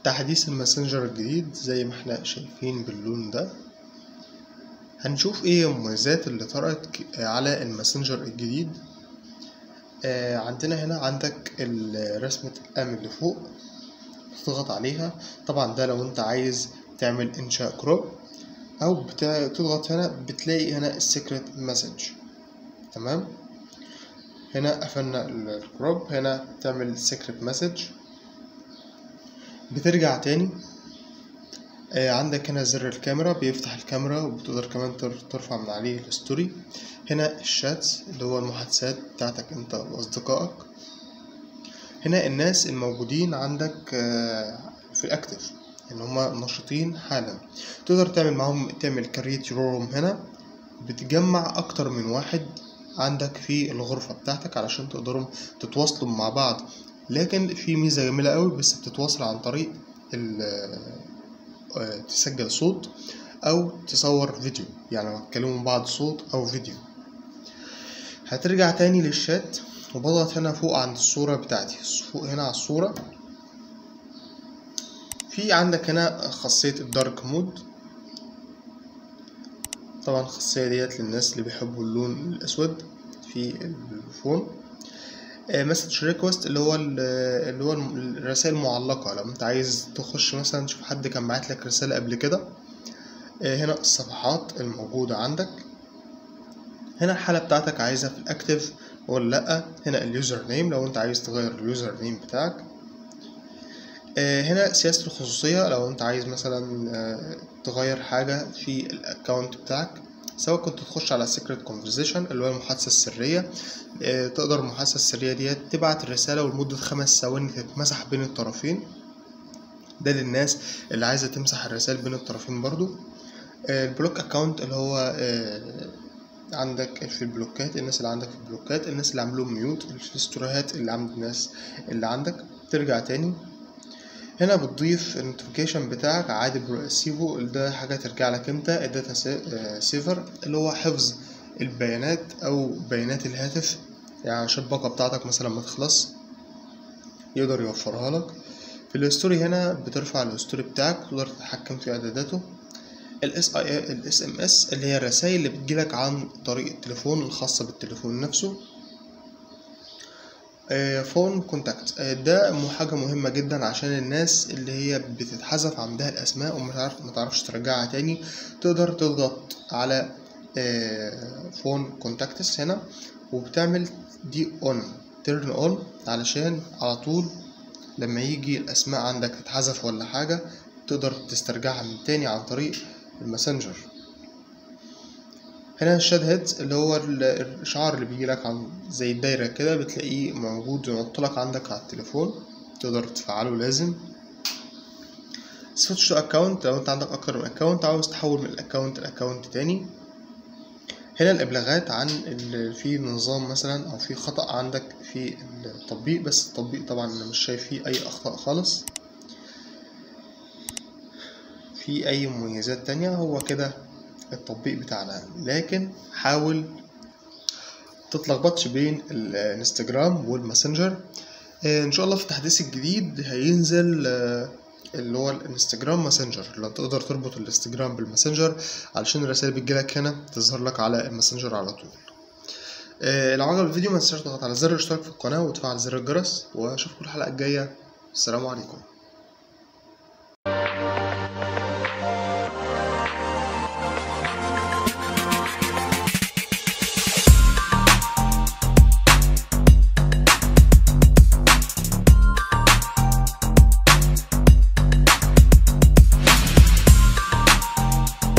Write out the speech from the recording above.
تحديث الماسنجر الجديد زي ما احنا شايفين باللون ده هنشوف ايه المميزات اللي طرأت ك- على الماسنجر الجديد آه عندنا هنا عندك ال- رسمة القلم اللي فوق تضغط عليها طبعا ده لو انت عايز تعمل انشاء كروب او بتا- تضغط هنا بتلاقي هنا السيكريت مسج تمام هنا قفلنا ال- الكروب هنا تعمل سيكريت مسج بترجع تاني آه، عندك هنا زر الكاميرا بيفتح الكاميرا وبتقدر كمان تر- ترفع من عليه الستوري هنا الشاتس اللي هو المحادثات بتاعتك انت واصدقائك هنا الناس الموجودين عندك آه، في الاكتف ان هما نشيطين حالا تقدر تعمل معاهم تعمل كريت روم هنا بتجمع اكتر من واحد عندك في الغرفة بتاعتك علشان تقدروا تتواصلوا مع بعض لكن في ميزة جميلة قوي بس بتتواصل عن طريق ال- آه، تسجل صوت او تصور فيديو يعني لو تكلموا مع بعض صوت او فيديو هترجع تاني للشات وبضغط هنا فوق عند الصورة بتاعتي فوق هنا على الصورة في عندك هنا خاصية الدارك مود طبعا الخاصية ديت للناس اللي بيحبوا اللون الأسود في الفون مسج ريكوست اللي هو ال- اللي هو الم- الرسائل المعلقة لو انت عايز تخش مثلا تشوف حد كان بعت لك رسالة قبل كده آه، هنا الصفحات الموجودة عندك هنا الحالة بتاعتك عايزها في الأكتف ولا لأ هنا اليوزر نيم لو انت عايز تغير اليوزر نيم بتاعك آه، هنا سياسة الخصوصية لو انت عايز مثلا آه، تغير حاجة في الاكونت بتاعك سواء كنت تخش على secret conversation اللي هو المحادثة السرية آه، تقدر المحادثة السرية ديت تبعت الرسالة ولمدة خمس ثواني تتمسح بين الطرفين ده للناس اللي عايزة تمسح الرسائل بين الطرفين برضو آه، البلوك اكونت اللي هو آه، عندك في البلوكات الناس اللي عندك في البلوكات الناس اللي عملوا ميوت الستوريهات اللي عند الناس اللي عندك ترجع تاني هنا بتضيف النوتيفيكيشن بتاعك عادي بروسيفو ده حاجة ترجع لك انت الداتا سيفر اللي هو حفظ البيانات او بيانات الهاتف يعني عشان الباقة بتاعتك مثلا ما تخلص يقدر يوفرها لك في الستوري هنا بترفع الستوري بتاعك تقدر تتحكم في اعداداته الاس اي الاس ام اس اللي هي الرسائل اللي بتجيلك عن طريق التليفون الخاصة بالتليفون نفسه فون كونتاكت ده مو- حاجة مهمة جدا عشان الناس اللي هي بتتحذف عندها الأسماء وما تعرف ما تعرفش ترجعها تاني تقدر تضغط على فون كونتاكتس هنا وبتعمل دي اون تيرن اون علشان على طول لما يجي الأسماء عندك تتحذف ولا حاجة تقدر تسترجعها من تاني عن طريق الماسنجر هنا الشاد هيدز اللي هو ال- الإشعار اللي بيجيلك عن زي الدايرة كده بتلاقيه موجود ينطلق عندك على التليفون تقدر تفعله لازم سويتش تو اكونت لو انت عندك اكتر من اكونت عاوز تحول من الاكونت لاكونت تاني هنا الابلاغات عن ال- في نظام مثلا او في خطأ عندك في التطبيق بس التطبيق طبعا انا مش شايف فيه اي اخطاء خالص في اي مميزات تانية هو كده التطبيق بتاعنا لكن حاول تتلخبطش بين الانستجرام والماسنجر آه، ان شاء الله في التحديث الجديد هينزل آه، اللي هو الانستجرام ماسنجر لو تقدر تربط الانستجرام بالماسنجر علشان الرسائل بتجيلك هنا تظهر لك على الماسنجر على طول آه، لو عجب الفيديو ما تنساش تضغط على زر الاشتراك في القناة وتفعل زر الجرس واشوفكم الحلقة الجاية السلام عليكم